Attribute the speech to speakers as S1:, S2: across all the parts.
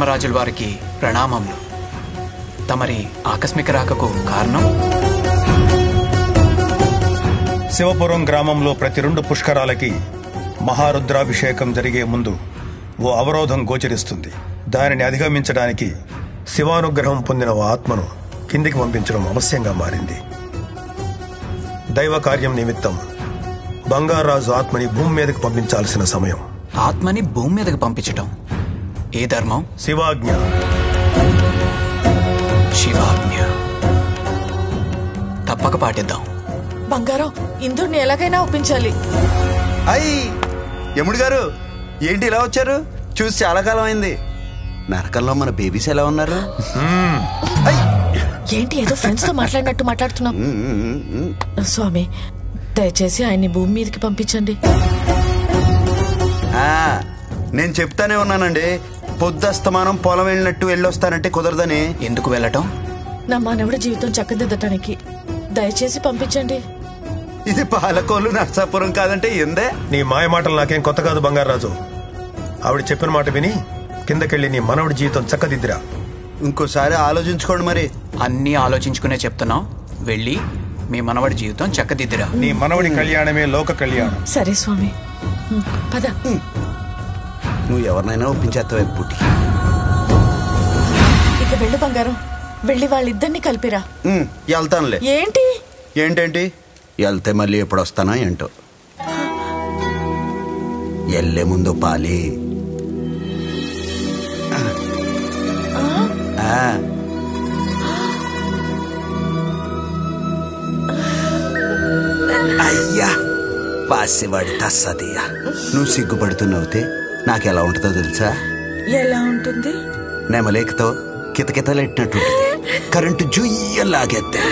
S1: ధర్మరాజుల వారికి ప్రణామములు తమరి ఆకస్మిక రాకకు కారణం
S2: శివపురం గ్రామంలో ప్రతి రెండు పుష్కరాలకి మహారుద్రాభిషేకం జరిగే ముందు ఓ అవరోధం గోచరిస్తుంది దానిని అధిగమించడానికి శివానుగ్రహం పొందిన ఓ ఆత్మను కిందికి పంపించడం అవశ్యంగా మారింది దైవ కార్యం నిమిత్తం బంగారాజు ఆత్మని భూమి మీదకి పంపించాల్సిన సమయం
S1: ఆత్మని భూమి మీదకి పంపించటం ఏ ధర్మం
S2: శివాజ్ఞ
S1: శివాజ్ఞ తప్పక పాటిద్దాం
S3: బంగారం ఇందుని ఎలాగైనా ఒప్పించాలి
S4: అయ్యి యముడు గారు ఏంటి ఇలా వచ్చారు చూసి చాలా కాలం అయింది నరకంలో మన బేబీస్ ఎలా ఉన్నారు
S3: ఏంటి ఏదో ఫ్రెండ్స్ తో మాట్లాడినట్టు మాట్లాడుతున్నాం
S4: ఉమ్, ఉమ్, ఉమ్.
S3: స్వామి దయచేసి ఆయన్ని భూమి మీదకి పంపించండి
S4: ఆ, నేను చెప్తానే ఉన్నానండి పొద్దస్తమానం పొలం వెళ్ళినట్టు వెళ్ళొస్తానంటే కుదరదని
S1: ఎందుకు వెళ్ళటం
S3: నా మానవుడి జీవితం చక్కదిద్దటానికి దయచేసి పంపించండి
S4: ఇది పాలకోలు నర్సాపురం కాదంటే ఎందే
S2: నీ మాయ మాటలు నాకేం కొత్త కాదు బంగారాజు ఆవిడ చెప్పిన మాట విని కిందకెళ్ళి నీ మనవడి జీవితం చక్కదిద్దిరా
S4: ఇంకోసారి ఆలోచించుకోండి మరి
S1: అన్నీ ఆలోచించుకునే చెప్తున్నాం వెళ్ళి మీ మనవడి జీవితం చక్కదిద్దిరా
S2: నీ మనవడి కళ్యాణమే లోక కళ్యాణం
S3: సరే స్వామి ఉమ్, పద
S4: నువ్వు ఎవరినైనా ఒప్పించేస్తావు పుట్టి
S3: ఇక వెళ్ళు బంగారం వెళ్ళి వాళ్ళిద్దరిని కలిపిరా
S4: ఉమ్, వెళ్తానులే
S3: ఏంటి
S4: ఏంటేంటి వెళ్తే మళ్ళీ ఎప్పుడు వస్తానో ఏంటో వెళ్ళే ముందు పాలి ఆ. అయ్యా పాసివాడి తస్సదియ్యా నువ్వు సిగ్గుపడుతున్నావుతే నాకెలా ఉంటుందో తెలుసా
S3: ఎలా ఉంటుంది
S4: నెమలేకతో కితకితలెట్టినట్టుంటుంది కరెంటు జుయ్య లాగేద్దే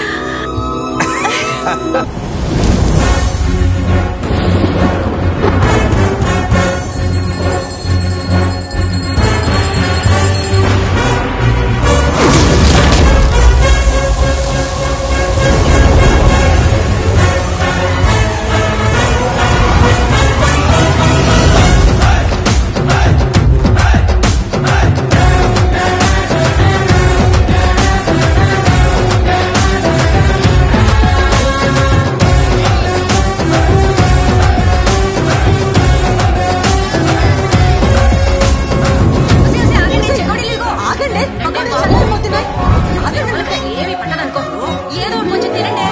S5: ఏమి పట్టదనుకో ఏదో ఒకటి కొంచెం తినండి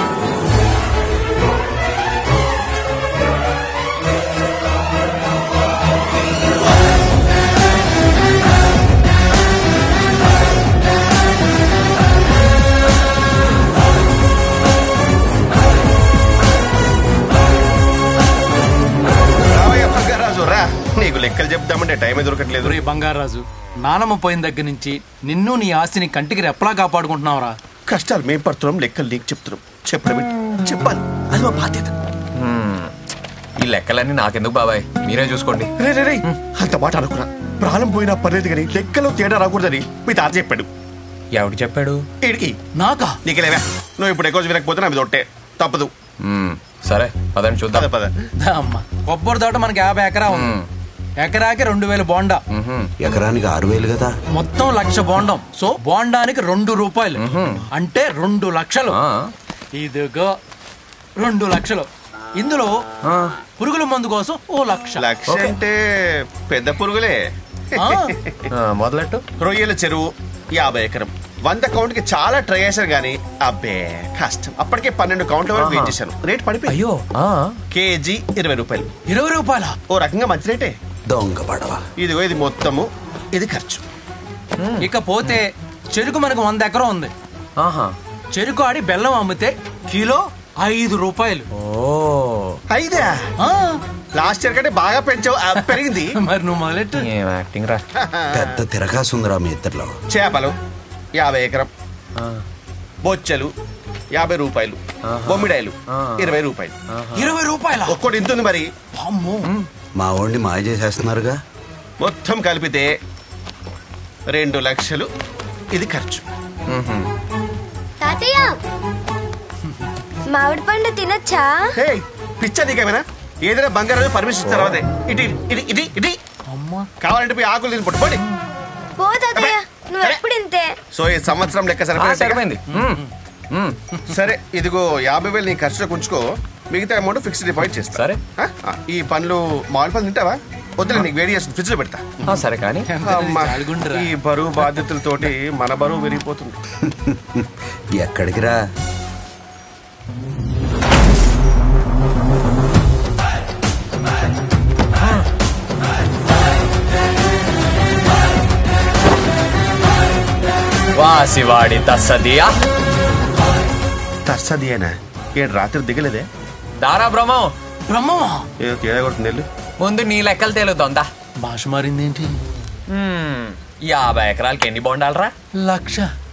S6: రావయ్య బంగారాజు రా నీకు లెక్కలు చెప్దామంటే టైమే దొరకట్లేదు
S7: రే బంగారాజు నానమ్మ పోయిన దగ్గర నుంచి నిన్ను నీ ఆస్తిని కంటికి రెప్పలా కాపాడుకుంటున్నావురా
S6: కష్టాలు మేం పడుతున్నాం లెక్కలు నీకు చెప్తున్నాం చెప్పడం ఏంటి? చెప్పాలి అది మా బాధ్యత
S8: ఈ లెక్కలన్నీ నాకెందుకు బాబాయ్ మీరే చూసుకోండి
S6: రే రే రే అంత మాట అనుకున్నా ప్రాణం పోయినా పర్లేదు కానీ లెక్కలో తేడా రాకూడదని మీ తాత చెప్పాడు
S8: ఎవడు చెప్పాడు
S6: ఈడికి
S7: నాకా
S6: నీకెలేవా నువ్వు ఇప్పుడు ఎక్కువ వినకపోతే నా మీద ఒట్టే తప్పదు
S8: మ్మ్, సరే పదండి చూద్దాం
S6: పద పద
S7: అమ్మ కొబ్బరి తోట మనకి యాభై ఎకరా ఉంది ఎకరాకి రెండు వేల బోండా
S4: ఎకరానికి ఆరు వేలు కదా
S7: మొత్తం లక్ష బోండం సో బోండానికి రెండు రూపాయలు అంటే రెండు లక్షలు
S8: ఆ,
S7: ఇదిగో రెండు లక్షలు ఇందులో పురుగుల మందు కోసం ఓ లక్ష
S6: లక్ష అంటే పెద్ద పురుగులే
S7: ఆ,
S8: ఆ, మొదలెట్టు
S6: రొయ్యల చెరువు యాభై ఎకరం వంద కౌంట్ కి చాలా ట్రై చేశాను కానీ అబ్బే కష్టం అప్పటికే పన్నెండు కౌంట్ల వరకు వెయిట్ చేశాను రేట్ పడిపోయి
S8: అయ్యో ఆ,
S6: కేజీ ఇరవై రూపాయలు
S7: ఇరవై రూపాయల
S6: ఓ రకంగా మంచి రేటే
S4: దొంగ పడవ
S6: ఇదిగో ఇది మొత్తము ఇది ఖర్చు
S7: ఇకపోతే చెరుకు మనకు వంద ఎకరం ఉంది
S8: ఆహా
S7: చెరుకు ఆడి బెల్లం అమ్మితే కిలో ఐదు రూపాయలు
S8: ఓ
S6: అయిదా
S7: ఆ,
S6: లాస్ట్ ఇయర్ కంటే బాగా పెంచావు ఆ, పెరిగింది
S7: మరి నువ్వు మొదలెట్టు
S8: ఏం యాక్టింగ్ రా
S4: పెద్ద తిరగాసుందిరా మీ ఇద్దరిలో
S6: చేపలు యాభై ఎకరం
S8: ఆ,
S6: బొచ్చలు యాభై రూపాయలు బొమ్మిడాయలు ఇరవై రూపాయలు
S7: ఇరవై రూపాయల
S6: ఒక్కటి ఇంతుంది మరి
S7: అమ్మో
S4: మా వాడిని మాయ చేసేస్తున్నారుగా
S6: మొత్తం కలిపితే రెండు లక్షలు ఇది ఖర్చు
S9: తాతయ్య మామిడి పండు తినొచ్చా
S6: హే పిచ్చా నీకేమైనా ఏదైనా బంగారం పర్మిషన్ ఇచ్చిన తర్వాతే ఇటు ఇటు ఇటు ఇటు
S7: అమ్మా
S6: కావాలంటే పోయి ఆకులు తిని పట్టుకోండి
S5: పోతాదయ్య నువ్వు ఎప్పుడు ఇంతే
S6: సో ఈ సంవత్సరం లెక్క
S8: ఆ,
S6: సరిపోయింది
S8: సరిపోయింది మ్మ్. మ్మ్.
S6: సరే ఇదిగో యాభై వేలు నీ ఖర్చులో ఉంచుకో మిగతా అమౌంట్ ఫిక్స్డ్ డిపాజిట్ చేస్తా
S8: సరే.
S6: ఆ, ఆ, ఈ పండ్లు మామిడి పండ్లు తింటావా వద్దులే నీకు వేడి చేస్తుంది ఫ్రిడ్జ్ లో పెడతా
S8: ఆ, సరే కానీ
S6: అమ్మా,
S7: జాలిగుండురా.
S6: ఈ బరువు బాధ్యతలతోటి మన బరువు విరిగిపోతుంది
S4: ఎక్కడికి రా
S8: వాసివాడి తస్సదియా
S6: తర్సదియేనా ఏడు రాత్రి దిగలేదే
S8: దారా బ్రహ్మం
S7: బ్రహ్మమా
S6: ఏదో తేడా కొడుతుంది వెళ్ళు
S8: ముందు నీ లెక్కలు తేలుతోందా
S7: భాష మారిందేంటి
S8: మ్మ్. యాభై ఎకరాలకి ఎన్ని బొండాలరా
S7: లక్ష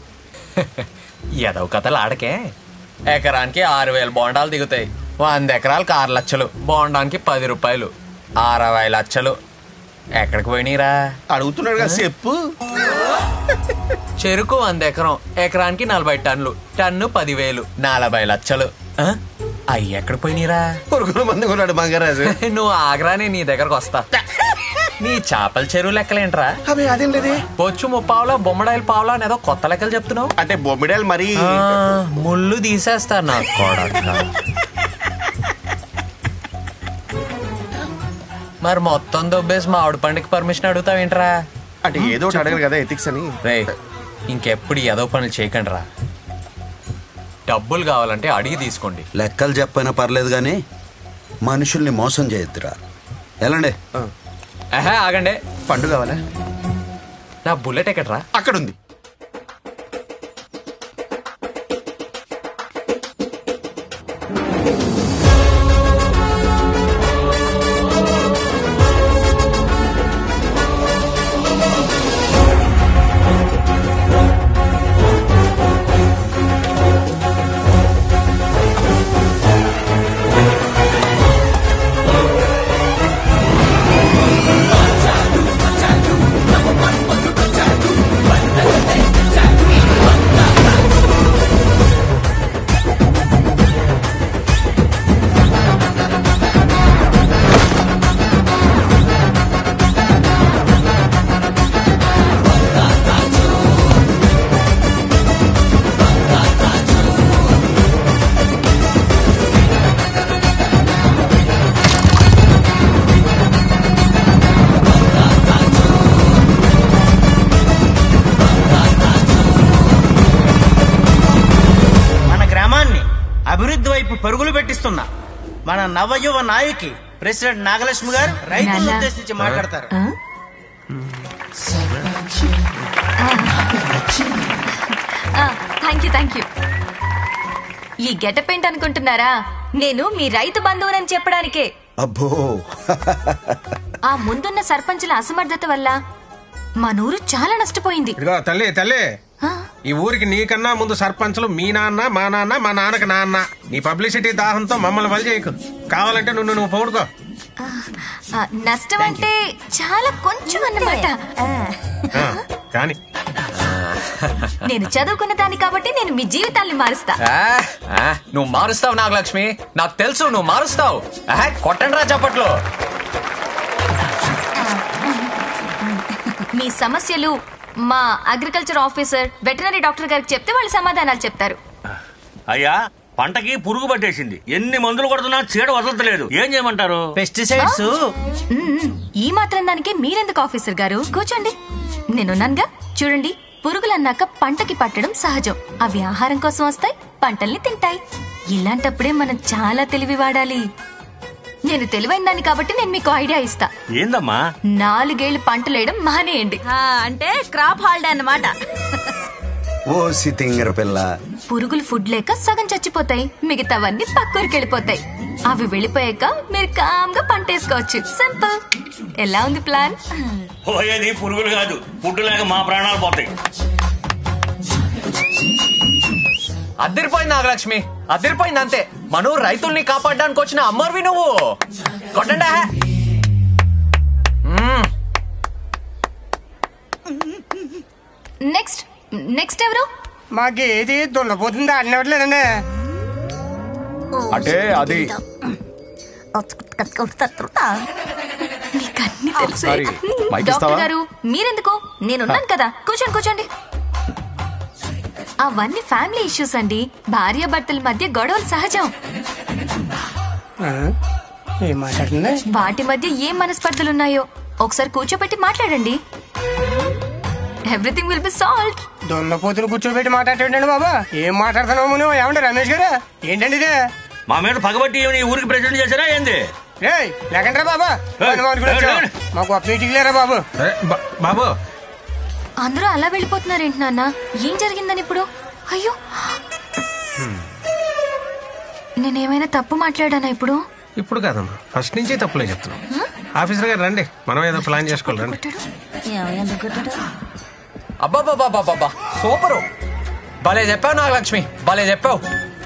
S8: ఎదవ కథలు ఆడకే ఎకరానికి ఆరు వేల బోండాలు దిగుతాయి వంద ఎకరాలకు ఆరు లక్షలు బోండానికి పది రూపాయలు అరవై లక్షలు ఎక్కడికి పోయినీరా
S6: అడుగుతున్నాడు కదా చెప్పు
S8: చెరుకు వంద ఎకరం ఎకరానికి నలభై టన్నులు టన్ను పదివేలు నలభై లక్షలు ఆ? అయ్యి ఎక్కడికి పోయినీరా
S6: పురుగుల మంది కొన్నాడు మంగరాజు
S8: నువ్వు ఆగ్రానే నీ దగ్గరకు వస్తా నీ చేపల చెరువు లెక్కలేంట్రా
S6: అవి అదేం లేదే
S8: బొచ్చు ముప్పావులో బొమ్మడాయిల పావులో అని ఏదో కొత్త లెక్కలు చెప్తున్నావు
S6: అంటే బొమ్మిడాలు మరి
S8: ఆ, ముళ్ళు తీసేస్తా నా కొడక మరి మొత్తం దొబ్బేసి మా ఆవిడ పండుగ పర్మిషన్ అడుగుతావేంట్రా
S6: అంటే ఏదో ఒకటి అడగరు కదా ఎథిక్స్ అని
S8: రే ఇంకెప్పుడు ఏదో పనులు చేయకండి రా డబ్బులు కావాలంటే అడిగి తీసుకోండి
S4: లెక్కలు చెప్పైనా పర్లేదు కానీ మనుషుల్ని మోసం చేయొద్దురా ఎలాండి
S8: ఆహా ఆగండి
S6: పండు కావాలా
S8: నా బుల్లెట్ ఎక్కడ్రా
S6: అక్కడ ఉంది
S9: మన గ్రామాన్ని అభివృద్ధి వైపు పరుగులు పెట్టిస్తున్న మన నవయువ నాయకి ప్రెసిడెంట్ నాగలక్ష్మి గారు రైతులను ఉద్దేశించి మాట్లాడతారు
S5: థ్యాంక్ యూ థ్యాంక్ యూ ఈ గెటప్ ఏంటి అనుకుంటున్నారా నేను మీ రైతు బంధువునని చెప్పడానికే
S4: అబ్బో
S5: ఆ ముందున్న సర్పంచుల అసమర్థత వల్ల మా నూరు చాలా నష్టపోయింది
S10: ఇదిగో తల్లి తల్లి
S5: ఆ,
S10: ఈ ఊరికి నీకన్నా ముందు సర్పంచులు మీ నాన్న మా నాన్న మా నాన్నకి నాన్న నీ పబ్లిసిటీ దాహంతో మమ్మల్ని వల్ చేయకు కావాలంటే నువ్వు నువ్వు పౌడుకో
S5: ఆ, నష్టం అంటే చాలా కొంచెం అన్నమాట
S10: ఆ, కానీ
S5: నేను చదువుకున్న దాన్ని కాబట్టి నేను మీ జీవితాల్ని మారుస్తా
S8: ఆ, ఆ, నువ్వు మారుస్తావు నాగలక్ష్మి నాకు తెలుసు నువ్వు మారుస్తావు ఆహా, కొట్టండి రా చప్పట్లు
S5: మీ సమస్యలు మా అగ్రికల్చర్ ఆఫీసర్ వెటనరీ డాక్టర్ గారికి చెప్తే వాళ్ళు సమాధానాలు చెప్తారు
S11: అయ్యా పంటకి పురుగు పట్టేసింది ఎన్ని మందులు కొడుతున్నా చీడ వదలట్లేదు ఏం చేయమంటారు
S9: పెస్టిసైడ్స్
S5: మ్మ్. ఈ మాత్రం దానికి మీరెందుకు ఆఫీసర్ గారు కూర్చోండి నేనున్నానుగా చూడండి పురుగులన్నాక పంటకి పట్టడం సహజం అవి ఆహారం కోసం వస్తాయి పంటల్ని తింటాయి ఇలాంటప్పుడే మనం చాలా తెలివి వాడాలి నేను తెలివైన దాన్ని కాబట్టి నేను మీకు ఐడియా ఇస్తా
S11: ఏందమ్మా
S5: నాలుగేళ్లు పంటలు వేయడం మానేయండి
S3: అంటే క్రాప్ హాలిడే అన్నమాట
S4: ఓ సితింగర పిల్ల
S5: పురుగులు ఫుడ్ లేక సగం చచ్చిపోతాయి మిగతావన్నీ పక్కూరికి వెళ్ళిపోతాయి అవి వెళ్ళిపోయాక మీరు కామ్గా పంట వేసుకోవచ్చు సింపుల్ ఎలా ఉంది ప్లాన్
S11: పోయేది పురుగులు కాదు ఫుడ్ లేక మా ప్రాణాలు పోతాయి
S8: అదిరిపోయింది నాగలక్ష్మి అదిరిపోయింది అంతే మను రైతుల్ని కాపాడడానికి వచ్చిన అమ్మర్వి నువ్వు కొట్టండి ఆహా. మ్మ్.
S5: నెక్స్ట్ నెక్స్ట్ ఎవరు
S10: మాకు ఏది దున్నపోతుందా అన్నట్లేదండి
S8: అంటే అది
S5: మీకు అన్ని తెలుసు
S12: Sorry. మైక్ ఇస్తావా?
S5: డాక్టర్ గారు మీరెందుకు నేనున్నాను కదా కూర్చోండి కూర్చోండి అవన్నీ ఫ్యామిలీ ఇష్యూస్ అండి భార్య భర్తల మధ్య గొడవలు సహజం
S13: ఏం మాట్లాడుతుంది
S5: వాటి మధ్య ఏం మనస్పర్ధలు ఉన్నాయో ఒకసారి కూర్చోబెట్టి మాట్లాడండి ఎవ్రీథింగ్ విల్ బి సాల్వ్
S13: దొన్నపోతులు కూర్చోబెట్టి మాట్లాడేటండి బాబా ఏం మాట్లాడుతున్నావు నువ్వు ఏమంటే రమేష్ గారు ఏంటండి ఇది
S11: మా మీద పగబట్టి ఏమి ఈ ఊరికి ప్రెసిడెంట్ చేశారా ఏంది
S13: ఏయ్ లేకండ్రా బాబా
S11: ఏయ్,
S13: మనం అనుకుని
S11: ఏయ్,
S13: వచ్చాం.
S11: ఏయ్.
S13: మాకు ఒక మీటింగ్ లేరా బాబు
S10: బాబు
S5: అందరూ అలా వెళ్ళిపోతున్నారేంటి నాన్న ఏం జరిగిందని ఇప్పుడు అయ్యో నేనేమైనా తప్పు మాట్లాడానా ఇప్పుడు
S10: ఇప్పుడు కాదమ్మా ఫస్ట్ నుంచి తప్పులే చెప్తున్నాం ఆఫీసర్ గారు రండి మనం ఏదో ప్లాన్ చేసుకోవాలి రండి
S8: అబ్బాబాబాబాబా సూపరు భలే చెప్పావు నాగలక్ష్మి భలే చెప్పావు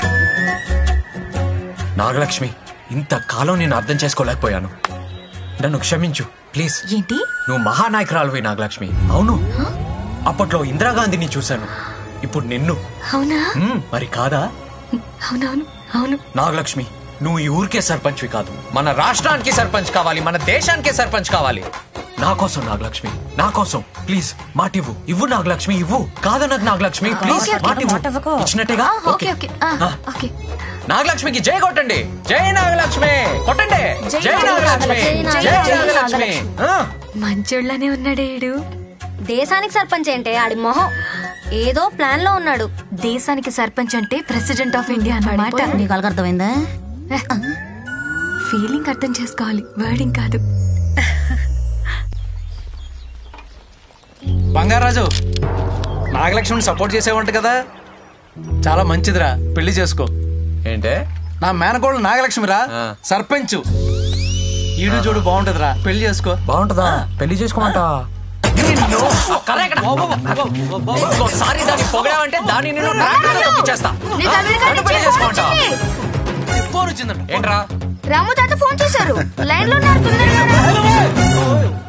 S8: నాగలక్ష్మి ఇంతకాలం నేను అర్థం చేసుకోలేకపోయాను నన్ను క్షమించు ప్లీజ్
S5: ఏంటి
S8: నువ్వు మహానాయకురాలువి నాగలక్ష్మి అవును అప్పట్లో ఇందిరాగాంధీని చూశాను ఇప్పుడు నిన్ను
S5: అవునా
S8: మ్మ్, మరి కాదా
S5: అవునవును అవును
S8: నాగలక్ష్మి నువ్వు ఈ ఊరికే సర్పంచ్వి కాదు మన రాష్ట్రానికి సర్పంచ్ కావాలి మన దేశానికే సర్పంచ్ కావాలి నా కోసం నాగలక్ష్మి నా కోసం ప్లీజ్ మాటివ్వు ఇవ్వు నాగలక్ష్మి ఇవ్వు కాదు నాకు నాగలక్ష్మి ప్లీజ్
S5: ఓకే, ఓకే.
S8: మాటివ్వు ఇచ్చినట్టేగా
S5: ఆ, ఓకే ఓకే ఆ, ఓకే
S8: నాగలక్ష్మికి జై కొట్టండి జై నాగలక్ష్మి కొట్టండి
S5: జై
S8: జై నాగలక్ష్మి
S5: నాగలక్ష్మి.
S8: జై
S5: జై
S8: నాగలక్ష్మి ఆ.
S5: మంచోళ్ళనే ఉన్నాడేడు
S14: దేశానికి సర్పంచ్ ఏంటే ఆడి మొహం ఏదో ప్లాన్ లో ఉన్నాడు
S5: దేశానికి సర్పంచ్ అంటే ప్రెసిడెంట్ ఆఫ్ ఇండియా అన్నమాట
S14: నీకు వాళ్ళకి అర్థమైందా
S5: ఫీలింగ్ అర్థం చేసుకోవాలి వర్డింగ్ కాదు
S7: బంగారాజు నాగలక్ష్మిని సపోర్ట్ చేసేవంట కదా చాలా మంచిదిరా పెళ్లి చేసుకో
S8: ఏంటే
S7: నా మేనకోళ్ళు నాగలక్ష్మిరా సర్పంచ్ ఈడు చూడు బాగుంటదిరా పెళ్లి చేసుకో
S8: బాగుంటదా పెళ్లి చేసుకోమంట ఇంకోసారి దాన్ని పొగడావంటే దాన్ని నేను ట్రాక్టర్లో తొక్కిచ్చేస్తా. నన్ను పెళ్లి చేసుకోమంటా
S7: ఫోన్ వచ్చిందంట
S8: ఏంట్రా
S14: రాము తాత ఫోన్ చేశారు లైన్ లో ఉన్నారు తొందరగా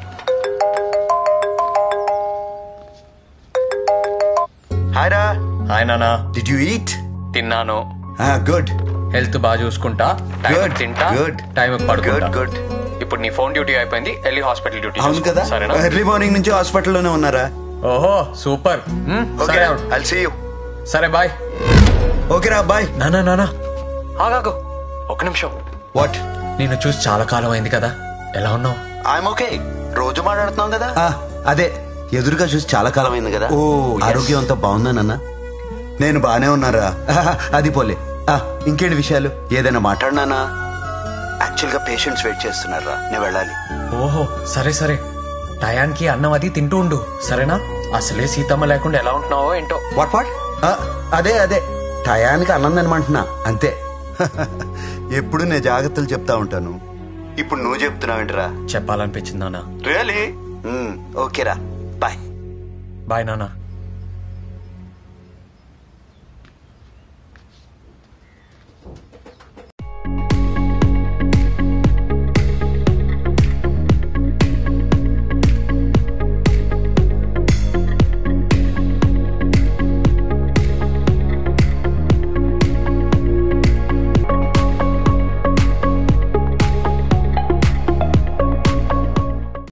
S4: హాయ్ రా
S8: హాయ్ నానా
S4: డిడ్ యు ఈట్
S8: తిన్నాను
S4: గుడ్
S8: హెల్త్ బాగా చూసుకుంటా టైం
S4: Good,
S8: తింటా
S4: good.
S8: టైం పడుకుంటా
S4: గుడ్
S8: ఇప్పుడు నీ ఫోన్ డ్యూటీ అయిపోయింది వెళ్ళి హాస్పిటల్ డ్యూటీ
S4: అవును కదా
S8: సరేనా
S4: ఎర్లీ మార్నింగ్ నుంచి హాస్పిటల్లోనే ఉన్నారా
S8: ఓహో సూపర్ మ్, సరే అవును.
S4: ఐల్ సీ యూ
S8: సరే బాయ్
S4: ఓకే రా బాయ్
S8: నానా నానా ఆగాగు ఒక నిమిషం
S4: వాట్
S8: నేను చూసి చాలా కాలం అయింది కదా ఎలా ఉన్నావు
S4: ఐఎమ్ ఓకే రోజు మాట్లాడుతున్నాం కదా అదే ఎదురుగా చూసి చాలా కాలం అయింది కదా ఓ ఆరోగ్యం అంతా బాగుందానన్నా నేను బానే ఉన్నారా ఆహా, అది పోలే ఆ, ఇంకేంటి విషయాలు ఏదైనా మాట్లాడినానా యాక్చువల్ గా పేషెంట్స్ వెయిట్ చేస్తున్నారా నేను వెళ్ళాలి
S8: ఓహో సరే సరే టయానికి అన్నం అది తింటూ ఉండు సరేనా అసలే సీతమ్మ లేకుండా ఎలా ఉంటున్నావో ఏంటో
S4: వాట్ వాట్ అదే అదే టయానికి అన్నం తినమంటున్నా అంతే ఎప్పుడు నేను జాగ్రత్తలు చెప్తా ఉంటాను ఇప్పుడు నువ్వు చెప్తున్నావేంటిరా
S8: చెప్పాలనిపించింది నాన్న
S4: రియలీ ఓకేరా బాయ్
S8: బాయ్ నాన్న